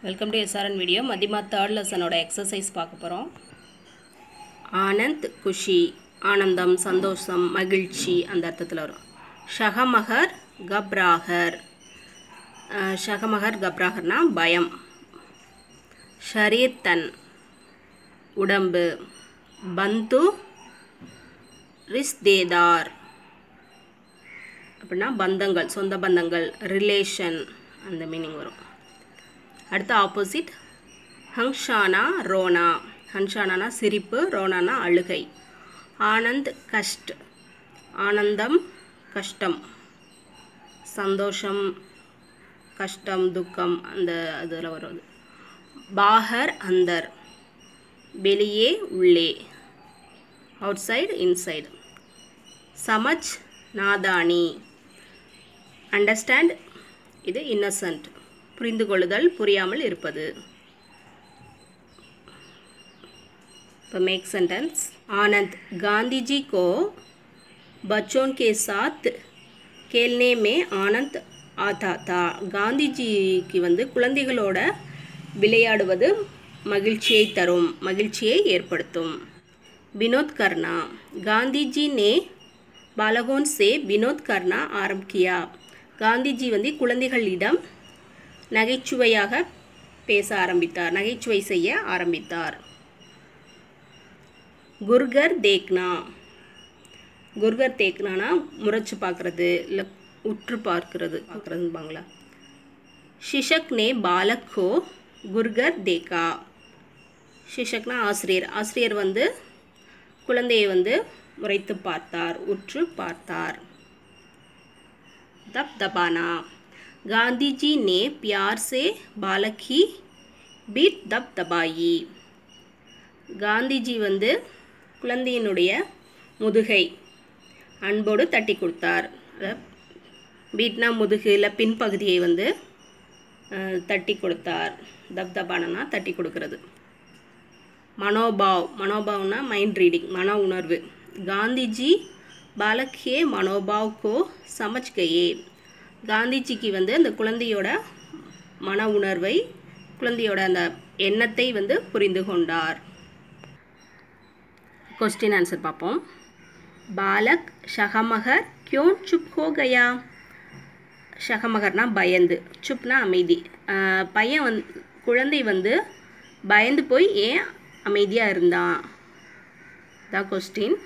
welcome to SRN video மதிமா third லெசனோட exercise பார்க்க போகிறோம் ஆனந்த் குஷி ஆனந்தம் சந்தோஷம் மகிழ்ச்சி அந்த அர்த்தத்தில் வரும் ஷகமகர் கப்ராகர் அஹ், ஷகமகர் கப்ராகர்னா பயம் ஷரீர்தன் உடம்பு பந்து ரிஸ்தேதார் அப்படின்னா பந்தங்கள் சொந்த பந்தங்கள் ரிலேஷன் அந்த மீனிங் வரும் அடுத்த ஆப்போசிட் ஹங்ஷானா ரோனா ஹன்ஷானானா சிரிப்பு ரோனானா அழுகை ஆனந்த் கஷ்ட் ஆனந்தம் கஷ்டம் சந்தோஷம் கஷ்டம் துக்கம் அந்த அதில் வருவது பாகர் அந்தர் வெளியே உள்ளே அவுட் சைடு இன்சைடு சமஜ் நாதானி அண்டர்ஸ்டாண்ட் இது இன்னசென்ட் புரிந்து கொள்ளுதல் புரியாமல் இருப்பது இப்போ மேக் सेंटेंस आनंद गांधी जी को बच्चों के साथ खेलने में आनंद आता था காந்திஜிக்கு வந்து குழந்தைகளோட விளையாடுவது மகிழ்ச்சியை தரும் மகிழ்ச்சியை ஏற்படுத்தும் विनोद करना गांधी जी ने बालकों से विनोद करना आरंभ किया காந்திஜி வந்து குழந்தைகளிடம் நகைச்சுவையாக பேச ஆரம்பித்தார் நகைச்சுவை செய்ய ஆரம்பித்தார் குர்கர் தேக்னா குர்கர் தேக்னானா முறைச்சு பார்க்குறது இல்லை உற்று பார்க்கிறது பார்க்குறதுபாங்களா ஷிஷக் நே பாலக் கோ குர்கர் தேக்கா ஷிஷக்னா ஆசிரியர் ஆசிரியர் வந்து குழந்தையை வந்து முறைத்து பார்த்தார் உற்று பார்த்தார் दब दबाना गांधी जी ने प्यार से बालक की बीट दब दबाई காந்திஜி வந்து குழந்தையினுடைய முதுகை அன்போடு தட்டி கொடுத்தார் அத- பீட்னா முதுகு இல்லை பின்பகுதியை வந்து அஹ், தட்டி கொடுத்தார் தப் தபானா தட்டி கொடுக்கறது மனோபாவ் மனோபாவ்னா மைண்ட் ரீடிங் மன உணர்வு காந்திஜி பாலக்கே மனோபாவ் கோ சமஜ் கயே காந்திஜிக்கு வந்து அந்த குழந்தையோட மன உணர்வை குழந்தையோட அந்த எண்ணத்தை வந்து புரிந்து கொண்டார் கொஸ்டின் ஆன்சர் பார்ப்போம் பாலக் ஷகமகர் கியோன் சுப் ஹோ கயா ஷகமகர்னா பயந்து சுப்னா அமைதி ஆஹ் பையன் வந் குழந்தை வந்து பயந்து போய் ஏன் அமைதியாக இருந்தான் தான் கொஸ்டின்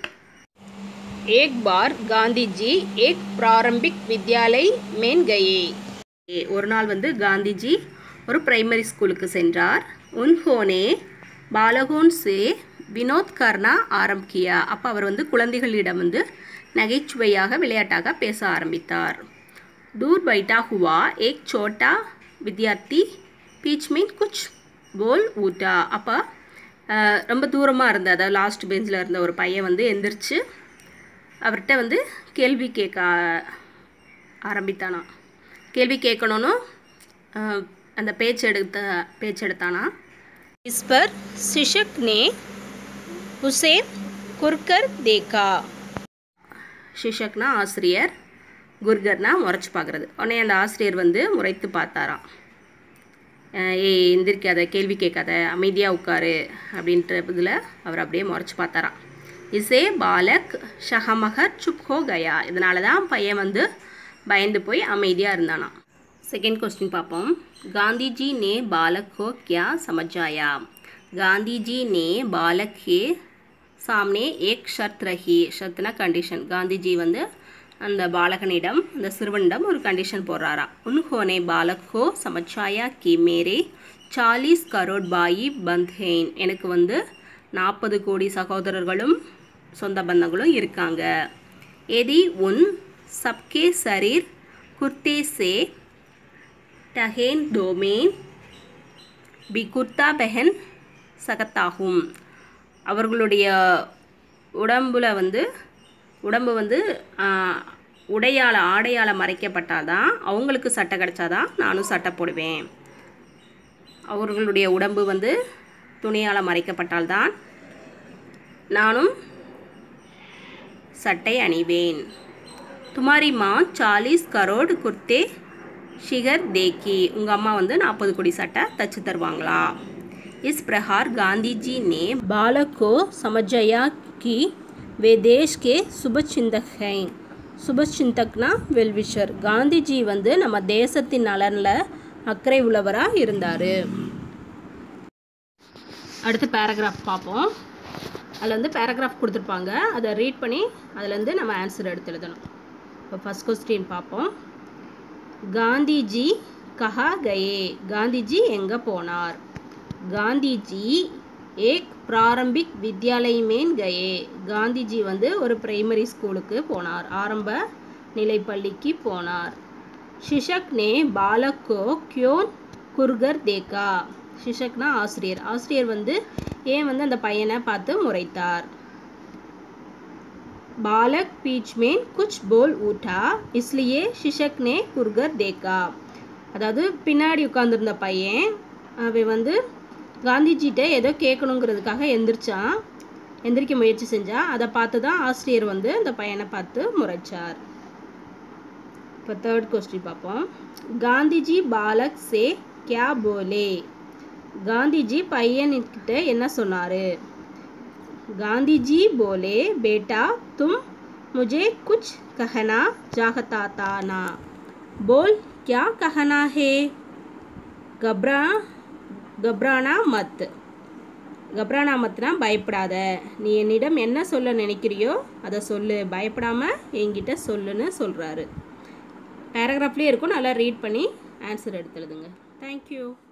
एक बार गांधी जी एक प्रारंभिक विद्यालय में गए ஒரு நாள் வந்து காந்திஜி ஒரு பிரைமரி ஸ்கூலுக்கு சென்றார் உன்ஹோனே பாலகோன் சே வினோத் கர்னா ஆரம்பிக்கியா அப்போ அவர் வந்து குழந்தைகளிடம் வந்து நகைச்சுவையாக விளையாட்டாக பேச ஆரம்பித்தார் दूर बैठा हुआ एक छोटा विद्यार्थी बीच में कुछ बोल ஊட்டா அப்போ அஹ், ரொம்ப தூரமாக இருந்த அதாவது லாஸ்ட் பெஞ்சில் இருந்த ஒரு பையன் வந்து எந்திரிச்சு அவர்கிட்ட வந்து கேள்வி கேட்க ஆரம்பித்தானா கேள்வி கேட்கணும்னு அஹ், அந்த பேச்சு எடுத்த பேச்சு எடுத்தானா இஸ் பர் சிஷக் நே உசே குர்கர் தேக்கா ஷிஷக்னா ஆசிரியர் குர்கர்னா முறைச்சு பார்க்குறது உடனே அந்த ஆசிரியர் வந்து முறைத்து பார்த்தாராம் அஹ் ஏய் எந்திரிக்காத கேள்வி கேட்காத அமைதியாக உட்காரு அப்படின்ற இதில் அவர் அப்படியே முறைச்சு பார்த்தாராம் இசே பாலக் ஷஹமகர் சுப் ஹோ கயா இதனால தான் பையன் வந்து பயந்து போய் அமைதியாக இருந்தானாம் செகண்ட் கொஸ்டின் பார்ப்போம் காந்திஜி நே பாலக் ஹோ கியா சமஜாயா காந்திஜி நே பாலக் ஹே சாம்னே ஏக் ஷர்த் ரஹி ஷர்த்னா கண்டிஷன் காந்திஜி வந்து அந்த பாலகனிடம் அந்த சிறுவனிடம் ஒரு கண்டிஷன் போடுறாராம் உன்ஹோனே பாலக் ஹோ சமச்சாயா கி மேரே சாலீஸ் கரோட் பாயி பந்த்ஹேன் எனக்கு வந்து நாற்பது கோடி சகோதரர்களும் சொந்த பந்தங்களும் இருக்காங்க எதி உன் சப்கே சரீர் குர்தே சே டஹேன் டோமேன் பி குர்தா பெஹன் சகத்தாகும் அவர்களுடைய உடம்புல வந்து உடம்பு வந்து ஆஹ், உடையால் ஆடையால் மறைக்கப்பட்டால் தான் அவங்களுக்கு சட்டை கிடைச்சாதான் நானும் சட்டை போடுவேன் அவர்களுடைய உடம்பு வந்து துணியால் மறைக்கப்பட்டால்தான் நானும் சட்டை அணிவேன் துமாரி மா சாலீஸ் கரோடு குர்த்தே ஷிகர் தேக்கி உங்கள் அம்மா வந்து நாற்பது கொடி சட்டை தச்சு தருவாங்களா इस प्रकार गांधी जी ने बालक को समझाया कि वे देश के சுபச்சிந்தக் हैं சுபச்சிந்தக்னா வெல்விஷர் காந்திஜி வந்து நம்ம தேசத்தின் நலனில் அக்கறை உள்ளவராக இருந்தார் அடுத்த பேராகிராஃப் பார்ப்போம் அதில் வந்து பேராகிராஃப் கொடுத்துருப்பாங்க அதை ரீட் பண்ணி அதுலேருந்து நம்ம ஆன்சர் எடுத்து எழுதணும் இப்போ ஃபஸ்ட் கொஸ்டின் பார்ப்போம் காந்திஜி கஹா கயே காந்திஜி எங்கே போனார் गांधी जी एक प्रारंभिक विद्यालय में गए காந்திஜி வந்து ஒரு பிரைமரி ஸ்கூலுக்கு போனார் ஆரம்ப நிலைப்பள்ளிக்கு போனார் ஷிஷக் நே பாலக் கோ क्यों குர்கர் தேக்கா ஷிஷக்னா ஆசிரியர் ஆசிரியர் வந்து ஏன் வந்து அந்த பையனை பார்த்து முறைத்தார் बालक बीच में कुछ बोल उठा इसलिए शिक्षक ने कुर्गर देखा அதாவது பின்னாடி உட்காந்துருந்த பையன் அவன் வந்து காந்திஜிட்ட ஏதோ கேட்கணுங்கிறதுக்காக எந்திரிச்சான் எந்திரிக்க முயற்சி செஞ்சான் அதை பார்த்து தான் ஆசிரியர் வந்து அந்த பையனை பார்த்து முறைச்சார் இப்போ தேர்ட் கொஸ்டின் பார்ப்போம் காந்திஜி பாலக் சே கியா போலே காந்திஜி பையன்கிட்ட என்ன சொன்னார் गांधी बोले बेटा तुम मुझे कुछ कहना चाहता था ना बोल क्या कहना है घबरा घबराना मत கப்ரானா மத்னா பயப்படாத நீ என்னிடம் என்ன சொல்ல நினைக்கிறியோ அதை சொல்லு பயப்படாமல் என்கிட்ட சொல்லுன்னு சொல்கிறாரு பேராகிராஃப்லேயே இருக்கும் நல்லா ரீட் பண்ணி ஆன்சர் எடுத்து எழுதுங்க தேங்க்யூ